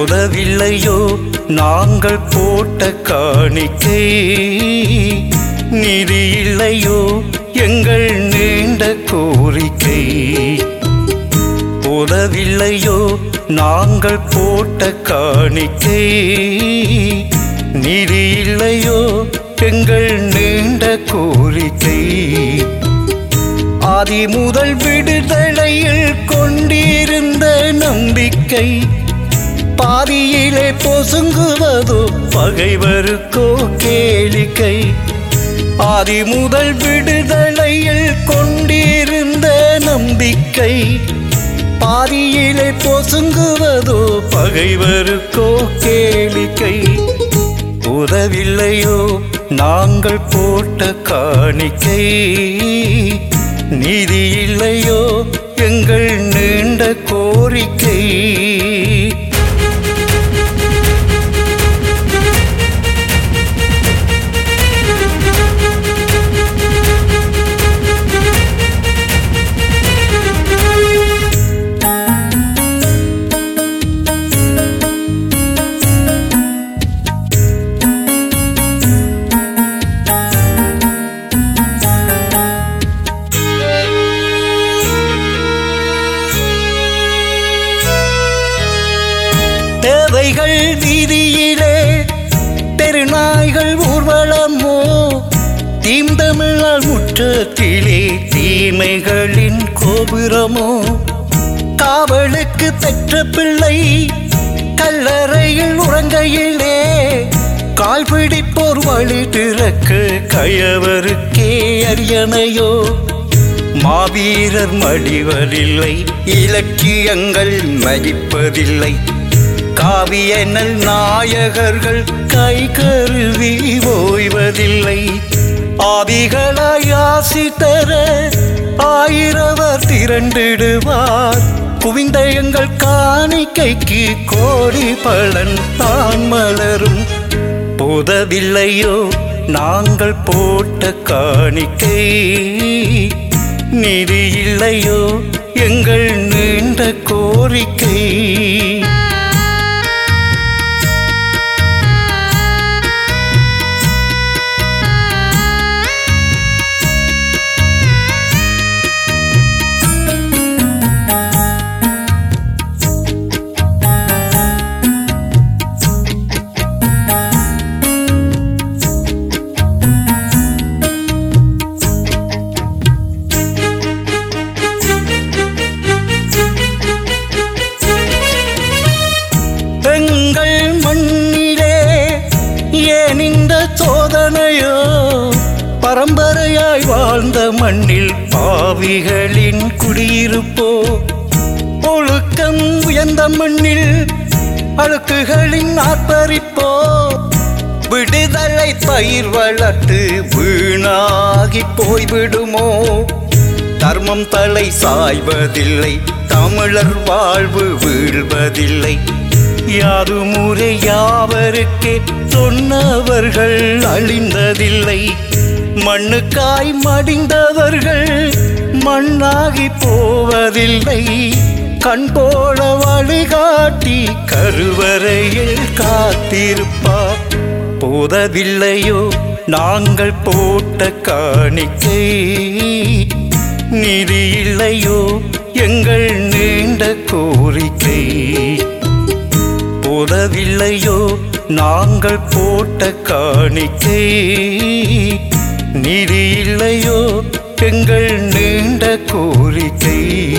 உதவில்லையோ நாங்கள் போட்ட காணிக்கை நிதி இல்லையோ எங்கள் நீண்ட கோரிக்கை உதவில்லையோ நாங்கள் போட்ட காணிக்கை நிதி இல்லையோ எங்கள் நீண்ட கோரிக்கை ஆதி முதல் விடுதலையில் கொண்டிருந்த நம்பிக்கை பாதியிலே பொசுங்குவதோ பகைவருக்கோ கேளிக்கை ஆதி முதல் விடுதலையில் கொண்டிருந்த நம்பிக்கை பாதியிலே பொசுங்குவதோ பகைவருக்கோ கேளிக்கை உதவில்லையோ நாங்கள் போட்ட காணிக்கை நீதி இல்லையோ எங்கள் நீண்ட கோரிக்கை தேவைகள் வீதியிலே தெருநாய்கள் ஊர்வலமோ தீம்தமிழால் முற்றத்திலே தீமைகளின் கோபுரமோ காவலுக்கு பெற்ற பிள்ளை கல்லறையில் உறங்கையிலே கால் பிடிப்போர் வழி திறக்க கயவருக்கே அரியணையோ மாவீரர் மடிவதில்லை இலக்கியங்கள் மதிப்பதில்லை காவியனல் நாயகர்கள் கை கருவி ஓய்வதில்லை ஆதிகளாய் ஆசி தர ஆயிரவர் திரண்டிடுவார் குவிந்த எங்கள் காணிக்கைக்கு கோடி பலன் தான் மலரும் போதவில்லையோ நாங்கள் போட்ட காணிக்கை நிதி இல்லையோ எங்கள் நீண்ட கோரிக்கை எங்கள் மண்ணிலே ஏன் இந்த சோதனையோ பரம்பரையாய் வாழ்ந்த மண்ணில் பாவிகளின் குடியிருப்போ ஒழுக்கம் உயர்ந்த மண்ணில் அழுக்குகளின் ஆர்ப்பரிப்போ விடுதலை பயிர் வளர்த்து வீணாகி போய்விடுமோ தர்மம் தலை சாய்வதில்லை தமிழர் வாழ்வு வீழ்வதில்லை யாது முறை யாவருக்கே சொன்னவர்கள் அழிந்ததில்லை மண்ணுக்காய் மடிந்தவர்கள் மண்ணாகி போவதில்லை கண் போல வழிகாட்டி கருவறையில் காத்திருப்பார் போதவில்லையோ நாங்கள் போட்ட காணிக்கை நிதி இல்லையோ எங்கள் நீண்ட கோரிக்கை போதவில்லையோ நாங்கள் போட்ட காணிக்கை நிதி இல்லையோ எங்கள் நீண்ட கோரிக்கை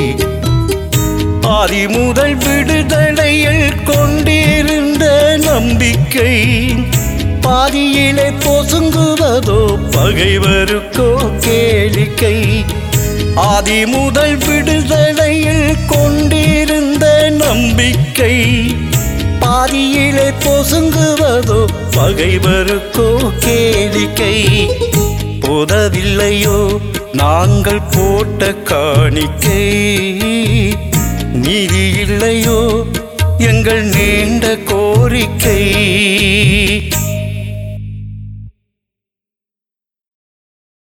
ஆதி முதல் விடுதலையில் கொண்டிருந்த நம்பிக்கை பாதியிலே பொசுங்குவதோ பகைவருக்கோ கேளிக்கை ஆதி முதல் விடுதலையில் கொண்டிருந்த நம்பிக்கை பாதியிலே பொசுங்குவதோ பகைவருக்கோ கேளிக்கை போதவில்லையோ நாங்கள் போட்ட காணிக்கை நீதி இல்லையோ எங்கள் நீண்ட கோரிக்கை